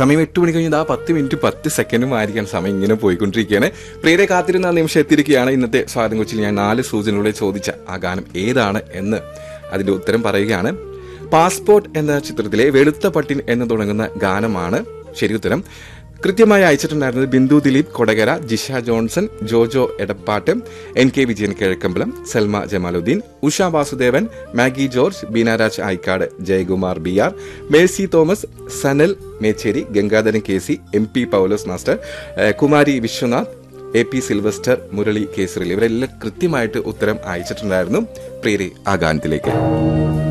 സമയം എട്ട് മണി കഴിഞ്ഞ് ആ പത്ത് മിനിറ്റ് പത്ത് സെക്കൻഡും ആയിരിക്കാൻ സമയം ഇങ്ങനെ പോയിക്കൊണ്ടിരിക്കുകയാണ് പ്രിയരെ കാത്തിരുന്ന ആ നിമിഷം എത്തിയിരിക്കുകയാണ് ഇന്നത്തെ സ്വാഗതം കൊച്ചിയിൽ ഞാൻ നാല് സൂചനകളോടെ ചോദിച്ച ആ ഗാനം ഏതാണ് എന്ന് അതിന്റെ ഉത്തരം പറയുകയാണ് പാസ്പോർട്ട് എന്ന ചിത്രത്തിലെ വെളുത്ത പട്ടിൻ എന്ന് തുടങ്ങുന്ന ഗാനമാണ് ശരി ഉത്തരം കൃത്യമായി അയച്ചിട്ടുണ്ടായിരുന്നത് Bindu Dileep Kodakara Jisha Johnson Jojo Edappatt N K Vijayan Kizhakkambalam Salma Jamaluddin Usha Vasudevan Maggie George Beenaraj Ayikkad Jayakumar B R Mercy Thomas Sanal Mecheri Gangadharan K C M P Paulose master ഏഹ് Kumari Viswanath A P Sylvester Murali കേസറിൽ ഇവരെല്ലാം കൃത്യമായിട്ട് ഉത്തരം അയച്ചിട്ടുണ്ടായിരുന്നു പ്രിയരെ ആ ഗാനത്തിലേക്ക്